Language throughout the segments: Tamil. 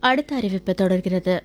அடுத்த அறிவிப்பு தொடர்கிறது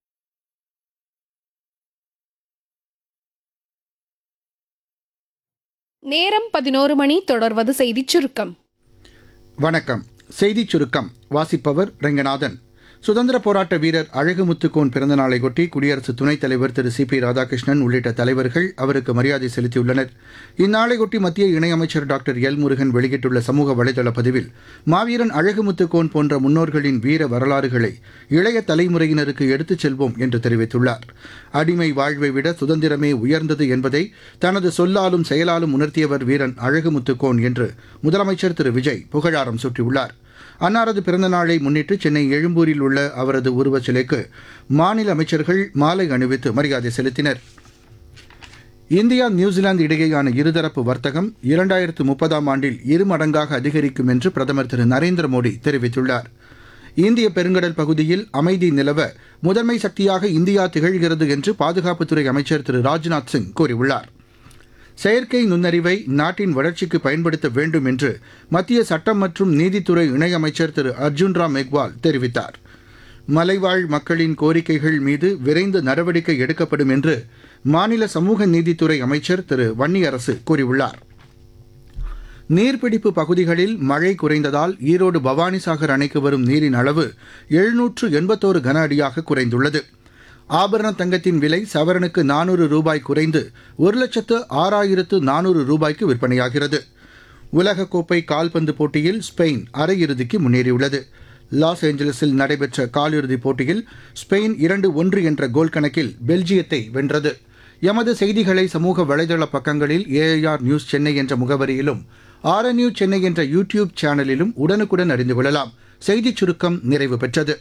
நேரம் பதினோரு மணி தொடர்வது செய்திச் சுருக்கம் வணக்கம் செய்திச் சுருக்கம் வாசிப்பவர் ரெங்கநாதன் சுதந்திர போராட்ட வீரர் அழகுமுத்துக்கோன் பிறந்த நாளையொட்டி குடியரசு துணைத் தலைவர் திரு சி பி ராதாகிருஷ்ணன் உள்ளிட்ட தலைவர்கள் அவருக்கு மரியாதை செலுத்தியுள்ளனர் இந்நாளையொட்டி மத்திய இணையமைச்சர் டாக்டர் எல் முருகன் வெளியிட்டுள்ள சமூக வலைதள பதிவில் மாவீரன் அழகுமுத்துக்கோன் போன்ற முன்னோர்களின் வீர வரலாறுகளை இளைய தலைமுறையினருக்கு எடுத்துச் செல்வோம் என்று தெரிவித்துள்ளார் அடிமை வாழ்வை விட சுதந்திரமே உயர்ந்தது என்பதை தனது சொல்லாலும் செயலாலும் உணர்த்தியவர் வீரன் அழகுமுத்துக்கோன் என்று முதலமைச்சர் திரு விஜய் புகழாரம் சூட்டியுள்ளார் அன்னாரது பிறந்த நாளை முன்னிட்டு சென்னை எழும்பூரில் உள்ள அவரது உருவச் சிலைக்கு மாநில அமைச்சர்கள் மாலை அணிவித்து மரியாதை செலுத்தினர் இந்தியா நியூசிலாந்து இடையேயான இருதரப்பு வர்த்தகம் இரண்டாயிரத்து முப்பதாம் ஆண்டில் இருமடங்காக அதிகரிக்கும் என்று பிரதமர் திரு நரேந்திர மோடி தெரிவித்துள்ளார் இந்திய பெருங்கடல் பகுதியில் அமைதி நிலவ முதன்மை சக்தியாக இந்தியா திகழ்கிறது என்று பாதுகாப்புத்துறை அமைச்சர் திரு ராஜ்நாத் சிங் கூறியுள்ளார் செயற்கை நுண்ணறிவை நாட்டின் வளர்ச்சிக்கு பயன்படுத்த வேண்டும் என்று மத்திய சட்டம் மற்றும் நீதித்துறை இணையமைச்சர் திரு அர்ஜுன் ராம் மெக்வால் தெரிவித்தார் மலைவாழ் மக்களின் கோரிக்கைகள் மீது விரைந்து நடவடிக்கை எடுக்கப்படும் என்று மாநில சமூக நீதித்துறை அமைச்சர் திரு வன்னியரசு கூறியுள்ளார் நீர்பிடிப்பு பகுதிகளில் மழை குறைந்ததால் ஈரோடு பவானிசாகர் அணைக்கு வரும் நீரின் அளவு எழுநூற்று எண்பத்தோரு கன அடியாக குறைந்துள்ளது ஆபரண தங்கத்தின் விலை சவரனுக்கு நானூறு ரூபாய் குறைந்து ஒரு லட்சத்து ஆறாயிரத்து நானூறு ரூபாய்க்கு விற்பனையாகிறது உலகக்கோப்பை கால்பந்து போட்டியில் ஸ்பெயின் அரையிறுதிக்கு முன்னேறியுள்ளது லாஸ் ஏஞ்சலஸில் நடைபெற்ற காலிறுதிப் போட்டியில் ஸ்பெயின் இரண்டு ஒன்று என்ற கோல் கணக்கில் பெல்ஜியத்தை வென்றது எமது செய்திகளை சமூக வலைதள பக்கங்களில் ஏஐஆர் நியூஸ் சென்னை என்ற முகவரியிலும் ஆர்என்யூ சென்னை என்ற யூடியூப் சேனலிலும் உடனுக்குடன் அறிந்து கொள்ளலாம் செய்திச் சுருக்கம் நிறைவு பெற்றது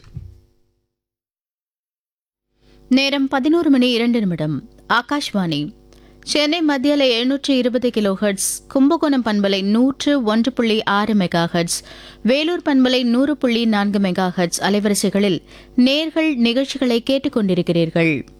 நேரம் பதினோரு மணி இரண்டு நிமிடம் ஆகாஷ்வாணி சென்னை மத்தியில் எழுநூற்று இருபது கிலோ ஹெர்ட்ஸ் கும்பகோணம் பண்பலை நூற்று ஒன்று புள்ளி ஆறு மெகா ஹெர்ட்ஸ் வேலூர் பண்பலை நூறு புள்ளி நான்கு மெகா ஹெர்ட்ஸ் அலைவரிசைகளில் நேர்கள் நிகழ்ச்சிகளை கேட்டுக் கொண்டிருக்கிறீர்கள்